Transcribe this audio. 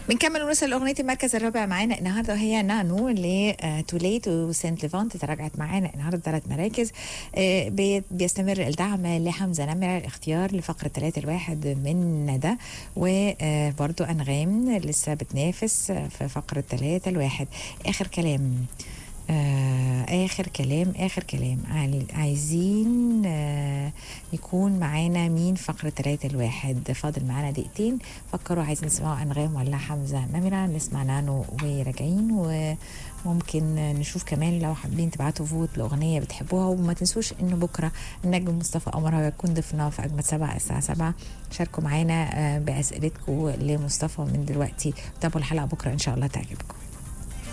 بنكمل ونوصل لاغنيه المركز الرابع معانا النهارده وهي نانو ل توليت وسانت ليفانت تراجعت معانا النهارده ثلاث مراكز آه، بي- بيستمر الدعم لحمزه نمره الاختيار لفقره ثلاثة الواحد من ندى وبرضو انغام لسه بتنافس في فقره ثلاثة الواحد اخر كلام آه اخر كلام اخر كلام عاي- عايزين آه يكون معانا مين فقرة ثلاثة الواحد فاضل معانا دقيقتين فكروا عايزين نسمعوا انغام ولا حمزة نمرة نسمع نانو وراجعين وممكن نشوف كمان لو حابين تبعتوا فوت لاغنية بتحبوها وما تنسوش انه بكرة النجم مصطفى قمر هيكون ضيفنا في اجمد سبعة الساعة سبعة شاركوا معانا آه باسئلتكم لمصطفى من دلوقتي تابعوا الحلقة بكرة ان شاء الله تعجبكم